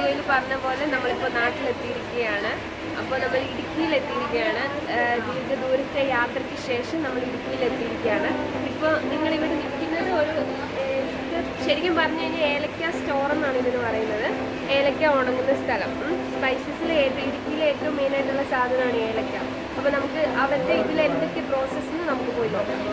വീഡിയോയിൽ പറഞ്ഞ പോലെ നമ്മളിപ്പോൾ നാട്ടിലെത്തിയിരിക്കുകയാണ് അപ്പോൾ നമ്മൾ ഇടുക്കിയിൽ എത്തിയിരിക്കുകയാണ് ഏഹ് ദീർഘദൂരത്തെ യാത്രയ്ക്ക് ശേഷം നമ്മൾ ഇടുക്കിയിൽ എത്തിയിരിക്കുകയാണ് ഇപ്പോൾ നിങ്ങളിവിടെ നിൽക്കുന്നത് ഒരു ഏഹ് ഇത് ശരിക്കും പറഞ്ഞു കഴിഞ്ഞാൽ ഏലക്ക സ്റ്റോർ എന്നാണ് ഇതിന് പറയുന്നത് ഏലക്ക ഉണങ്ങുന്ന സ്ഥലം സ്പൈസസിൽ ഏറ്റവും ഇടുക്കിയിലെ ഏറ്റവും മെയിനായിട്ടുള്ള സാധനമാണ് ഏലക്ക അപ്പോൾ നമുക്ക് അവരുടെ ഇതിൽ എന്തൊക്കെ പ്രോസസ്സ് എന്ന് നമുക്ക് പോയി നോക്കാം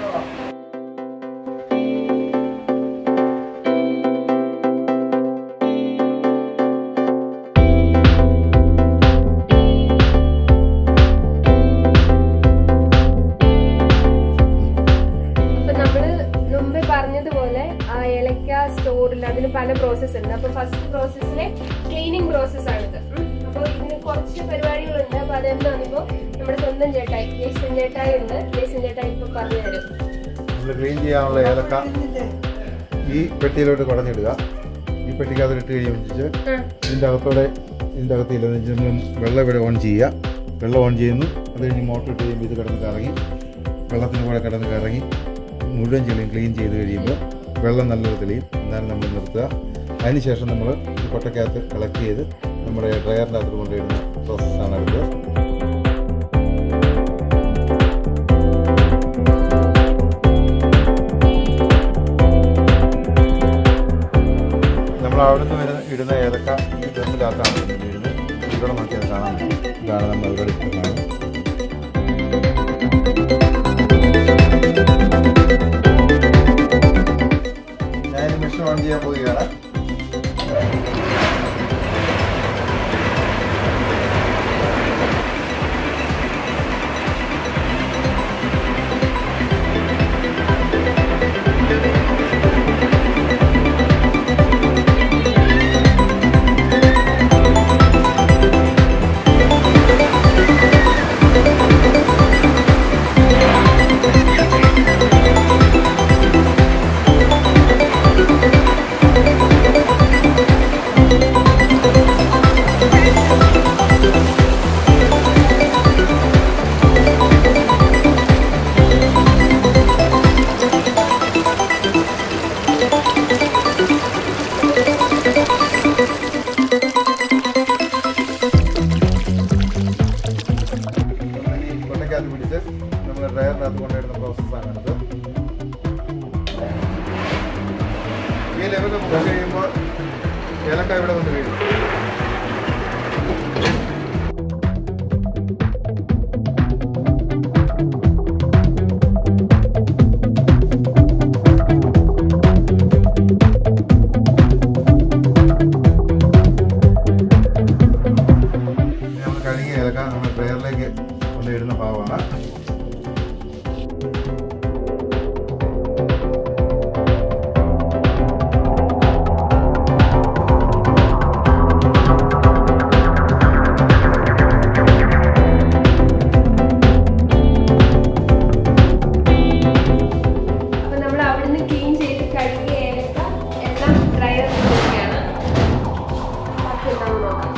അപ്പൊ നമ്മള് മുമ്പേ പറഞ്ഞതുപോലെ ആ ഏലക്ക സ്റ്റോറിൽ അതിന് പല പ്രോസസ്സ് ഉണ്ട് അപ്പൊ ഫസ്റ്റ് പ്രോസസ്സിലെ ക്ലീനിങ് പ്രോസസ് ആണിത് ഉം. അപ്പൊ ഇതിന് കുറച്ച് പരിപാടികളുണ്ട് അപ്പൊ അതെന്താണിപ്പോ നമ്മുടെ സ്വന്തം ചേട്ടായി ജേസൻ ചേട്ടായി ഉണ്ട് ജേസൻ ചേട്ടായി ഇപ്പൊ പറഞ്ഞു തരും നമ്മൾ ക്ലീൻ ചെയ്യാനുള്ള ഏലക്ക ഈ പെട്ടിയിലോട്ട് കുടഞ്ഞിടുക ഈ പെട്ടിക്കകത്ത് ഇട്ട് കഴിയുമ്പോൾ ഉം. ഇതിൻ്റെ അകത്തോടെ ഇതിൻ്റെ അകത്ത് ഇല്ലെന്ന് വെച്ചാൽ നമ്മൾ വെള്ളം ഇവിടെ ഓൺ ചെയ്യുക വെള്ളം ഓൺ ചെയ്യുന്നു അത് കഴിഞ്ഞ് മോട്ടർ ഇട്ട് കഴിയുമ്പോൾ ഇത് കിടന്ന് കറങ്ങി വെള്ളത്തിന് കൂടെ കിടന്ന് കറങ്ങി മുഴുവൻ ചെളിയും ക്ലീൻ ചെയ്ത് കഴിയുമ്പോൾ വെള്ളം നല്ലൊരു തെളിയും എന്നാലും നമ്മൾ നിർത്തുക അതിനുശേഷം നമ്മൾ ഈ കൊട്ടക്കകത്ത് കളക്ട് ചെയ്ത് നമ്മുടെ ഡ്രയറിൻ്റെ അകത്ത് കൊണ്ടുവരുന്ന പ്രോസസ്സാണ് അടുത്തത് നമ്മൾ അവിടെ നിന്ന് വരുന്ന ഇടുന്ന ഏലക്ക ഈ ഡ്രമ്മിനകത്താണ് ഇടുന്നത് ഇവിടെ നോക്കിയാൽ കാണാൻ പറ്റും ഇതാണ് നമ്മൾ ഇവിടെ ഇടുന്നത് ഞാൻ മെഷീൻ ഓൺ ചെയ്യാൻ പോവുകയാണ് കൊണ്ടയ്ക്കകത്ത് പിടിച്ച് നമ്മൾ ഡ്രയറിനകത്ത് കൊണ്ടുവരുന്ന പ്രോസസ്സാണ് അടുത്ത് ഈ ലെവൽ മുക്കാൻ കഴിയുമ്പോൾ ഏലക്ക ഇവിടെ വന്ന് വീഴും ഇനി നമ്മൾ കഴുകിയ ഏലക്ക നമ്മൾ ഡ്രയറിലേക്ക് കൊണ്ടിടുന്ന ഭാഗമാണ് അപ്പൊ നമ്മൾ അവിടുന്ന് ക്ലീൻ ചെയ്ത് കഴുകിയ ഏലക്ക എല്ലാം ഡ്രയർ ചെയ്തൊക്കെയാണ് ബാക്കി എന്താണെന്ന് നോക്കാം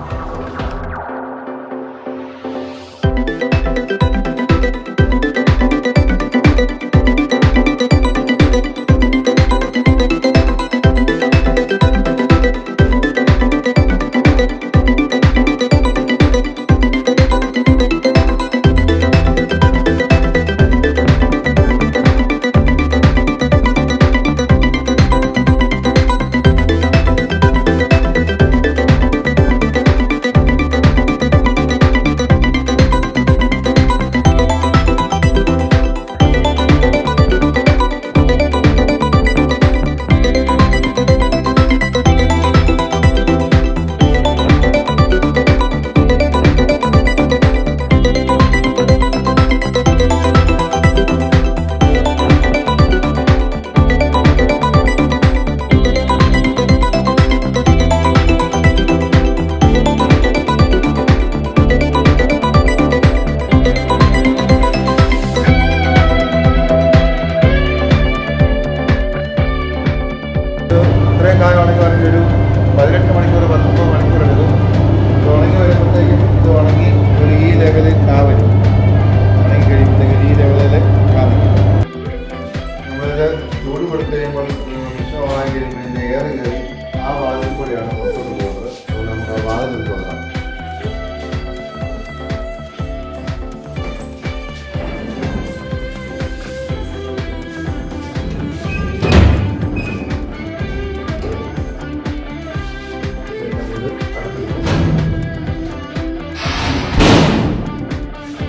ഒരു ഇത്രയും കാലമാണെങ്കിൽ പറഞ്ഞ ഒരു പതിനെട്ട് മണിക്കൂർ പത്തൊമ്പത് മണിക്കൂർ എടുക്കും ഇത് ഉണങ്ങി വരുമ്പോഴത്തേക്കും ഇത് ഉണങ്ങി ഒരു ഈ ലെവലിൽ കാ വരും ഉണങ്ങി കഴിയുമ്പോഴത്തേക്കും ഈ ലെവലിൽ കാ വരും നമ്മളിത് ചൂട് കൊടുത്തു കഴിയുമ്പോൾ മിഷൻ ഓണാക്കി കഴിയുമ്പോൾ ഇതിൻ്റെ എയർ കയറി ആ വാതിൽ കൂടിയാണ് പുറത്തോട്ട് പോകുന്നത് അതുകൊണ്ട്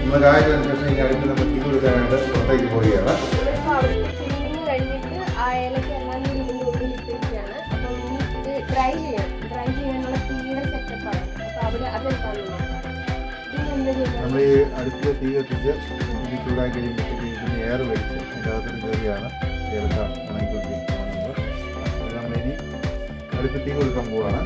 നമ്മൾ കായത്തിന് ശേഷം ഈ അടുത്ത് നമ്മൾ തീ കൊടുക്കാനായിട്ട് പുറത്തേക്ക് പോവുകയാണ് നമ്മളിപ്പോൾ അവിടുത്തെ ക്ലീനിങ് കഴിഞ്ഞിട്ട് ആ ഏലക്ക എല്ലാം കൂടി ഇതിൻ്റെ ഉള്ളിൽ ഇട്ടിരിക്കുകയാണ് അപ്പം ഇനി ഇത് ഡ്രൈ ചെയ്യണം ഡ്രൈ ചെയ്യാനുള്ള തീയുടെ സെറ്റപ്പാണ് അപ്പോൾ അവിടെ അതെന്താണ് ഇനി എന്താ ചെയ്യുന്നത് നമ്മൾ ഈ അടുപ്പിൽ തീ കത്തിച്ച് ഇത് ചൂടാക്കി കഴിയുമ്പോഴത്തേക്ക് ഇതിന് എയർ വലിച്ച് അതിൻ്റെ അകത്തോട്ട് കയറിയാണ് ഏലക്ക ഉണങ്ങിക്കൊണ്ടിരിക്കുന്നത് നമ്മൾ നമ്മളിനി അടുപ്പിൽ തീ കൊടുക്കാൻ പോവുകയാണ്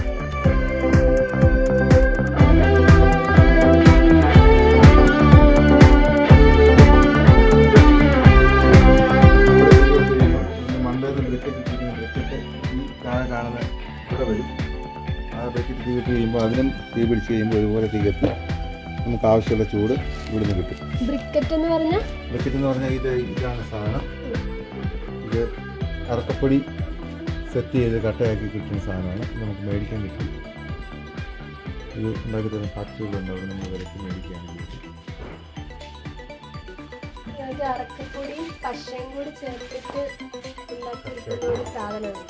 മണ്ടയിൽ ബ്രിക്കറ്റ് ഇട്ടിരിക്കുന്ന ബ്രിക്കറ്റ് ഈ താഴെ കാണുന്ന ഇവിടെ വരും ആ ബ്രിക്കറ്റ് തീ കിട്ടി കഴിയുമ്പോൾ അതിനും തീ പിടിച്ച് കഴിയുമ്പോൾ ഇതുപോലെ തീ കത്തി നമുക്ക് ആവശ്യമുള്ള ചൂട് ഇവിടുന്ന് കിട്ടും ബ്രിക്കറ്റ് എന്ന് പറഞ്ഞാൽ ബ്രിക്കറ്റ് എന്ന് പറഞ്ഞാൽ ഇത് ഇതാണ് സാധനം ഇത് അറക്കപ്പൊടി സെറ്റ് ചെയ്ത് കട്ടയാക്കി കിട്ടുന്ന സാധനമാണ് ഇത് നമുക്ക് മേടിക്കാൻ കിട്ടും ഇത് ഉണ്ടാക്കി തരുന്ന ഫാക്ടറികളുണ്ട് അവിടെ നമ്മൾ വിലക്ക് മേടിക്കുകയാണെങ്കിൽ അത് അറക്കപ്പൊടിയും പശയും കൂടി ചേർത്തിട്ട് ഉണ്ടാക്കിയിരിക്കുന്ന ഒരു സാധനമാണ്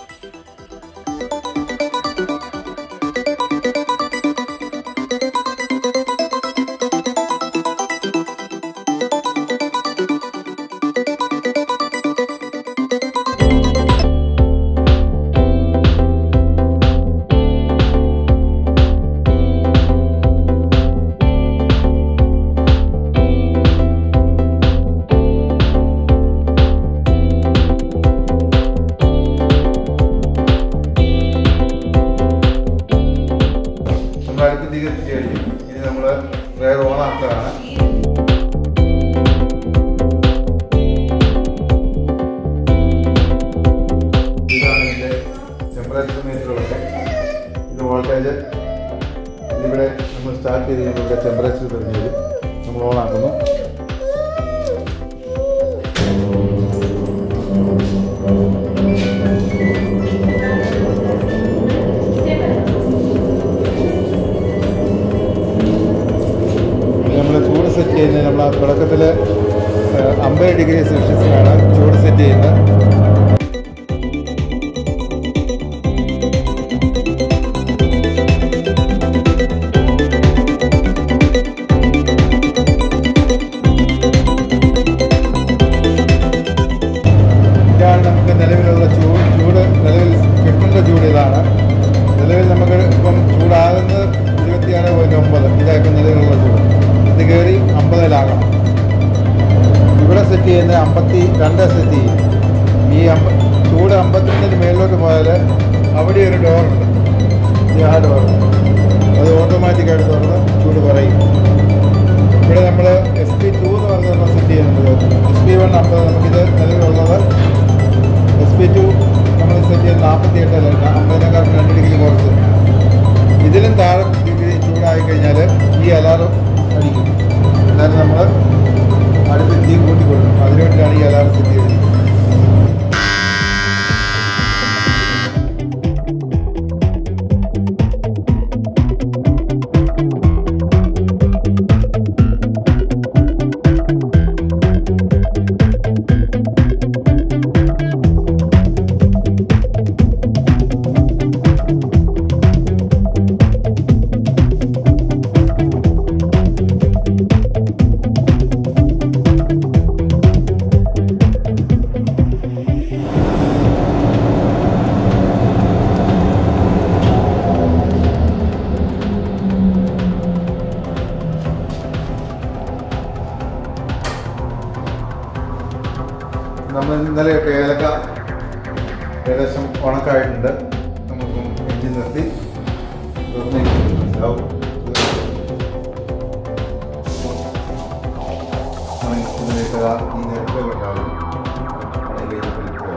നമ്മൾ അടുത്ത് തീ കത്തിച്ച് കഴിഞ്ഞു ഇനി നമ്മൾ വേറെ ഓണാക്കുകയാണ് ഇതാണ് ഇതിൻ്റെ ടെമ്പറേച്ചർ മീറ്ററുകളൊക്കെ ഇത് വോൾട്ടേജ് ഇതിവിടെ നമ്മൾ സ്റ്റാർട്ട് ചെയ്ത് കഴിയുമ്പോൾ ഇവിടെ ടെമ്പറേച്ചർ തെളിഞ്ഞ് വരും നമ്മൾ ഓണാക്കുന്നു നമ്മൾ ചൂട് സെറ്റ് ചെയ്യുന്നത് നമ്മൾ ആ തുടക്കത്തിൽ അമ്പത് ഡിഗ്രി സെൽഷ്യസിലാണ് ചൂട് സെറ്റ് ചെയ്യുന്നത് ഇതാണ് നമുക്ക് നിലവിലുള്ള ചൂട് ചൂട് നിലവിൽ കിട്ടേണ്ട ചൂട് ഇതാണ് നിലവിൽ നമുക്ക് ഇപ്പം ചൂടാകുന്നത് ഇരുപത്തിയാറ് പോയിന്റ് ഒമ്പത് ഇതായിരിക്കും നിലവിലുള്ള ചൂട് ഇത് കയറി അമ്പതിലാകണം ഇവിടെ സെറ്റ് ചെയ്യുന്നത് അമ്പത്തി രണ്ട് സെറ്റ് ചെയ്യും ഈ അമ്പ ചൂട് അമ്പത്തിരണ്ടിന് മേളിലോട്ട് പോയാൽ അവിടെ ഒരു ഡോറുണ്ട് ഈ ആ ഡോർ അത് ഓട്ടോമാറ്റിക്കായിട്ട് തുറന്ന് ചൂട് കുറയും ഇവിടെ നമ്മൾ എസ് പി ടു എന്ന് പറഞ്ഞ സെറ്റ് ചെയ്യുന്നുണ്ട് എസ് പി വൺ അമ്പത് നമുക്കിത് നിലവിലുള്ളത് എസ് പി ടു നമ്മൾ സെറ്റ് ചെയ്ത് നാൽപ്പത്തി എട്ടല്ല അമ്പതിനെക്കാളും രണ്ട് ഡിഗ്രി കുറച്ച് ഇതിലും താഴെ ഡിഗ്രി ചൂടായി കഴിഞ്ഞാൽ ഈ അലാറം അടിക്കും എന്നാലും നമ്മൾ അടുത്ത് തീ കൂട്ടി കൊടുക്കും അതിനുവേണ്ടിയാണ് ഈ അലാറം സെറ്റ് ചെയ്തത് നമ്മൾ ഇന്നലെ ഇട്ട ഏലക്ക ഏകദേശം ഉണക്കായിട്ടുണ്ട് നമുക്ക് എഞ്ചിൻ നിർത്തി തുറന്ന് മനസ്സിലാവും ഇതിലേക്ക് ഈ നിരക്കുകളുണ്ടാവും അതിലേക്ക് വിളിക്കുക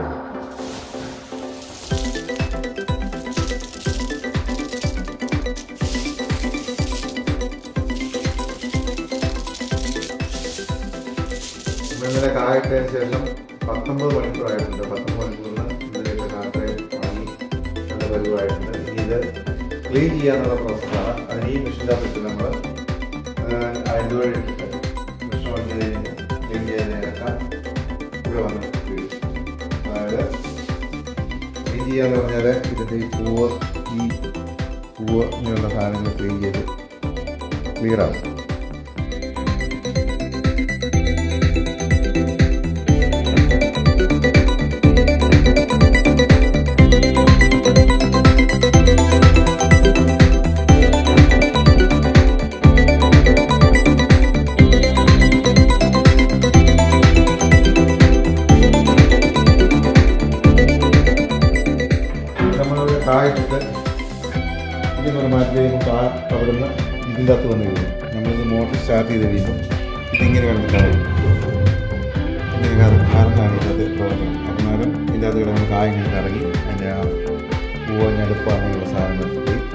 ഇന്നലെ കായിട്ടതിന് ശേഷം പത്തൊമ്പത് മണിക്കൂറായിട്ടുണ്ട് പത്തൊമ്പത് മണിക്കൂറിന് ഇന്നലെയൊക്കെ കാക്കയെ വാങ്ങി നല്ല പരിവായിട്ടുണ്ട് ഇനി ഇത് ക്ലീൻ ചെയ്യാനുള്ള പ്രോസസ്സാണ് അതിന് ഈ മെഷീൻ്റെ അകത്ത് നമ്മൾ ഇതുവഴി ഇട്ടിട്ട് മെഷീൻ ഓൺ ചെയ്ത് കഴിഞ്ഞ് ക്ലീൻ ചെയ്യുന്നതിനൊക്കെ ഇവിടെ വന്ന് വീഴും അതായത് ക്ലീൻ ചെയ്യാന്ന് പറഞ്ഞാൽ ഇതിൻ്റെ ഈ പൂവ് ഈ പൂവ് ഇങ്ങനെയുള്ള സാധനങ്ങൾ ക്ലീൻ ചെയ്ത് ക്ലിയർ ആവും നിന്ന് മാറ്റി കഴിയുമ്പോൾ ആ അവിടുന്ന് ഇതിൻ്റെ അകത്ത് വന്ന് വീഴും നമ്മളിത് മോട്ടർ സ്റ്റാർട്ട് ചെയ്ത് കഴിയുമ്പോൾ ഇതിങ്ങനെ കിടന്ന് കറങ്ങും ഇങ്ങനെ കറ കറങ്ങാണ് ഇതിനകത്ത് പ്രവർത്തനം അന്നേരം ഇതിൻ്റെ അകത്ത് കിടന്ന് കായ ഇങ്ങനെ കറങ്ങി അതിൻ്റെ ആ പൂവ ഞടുപ്പ് അങ്ങനെയുള്ള സാധനങ്ങൾ പോയി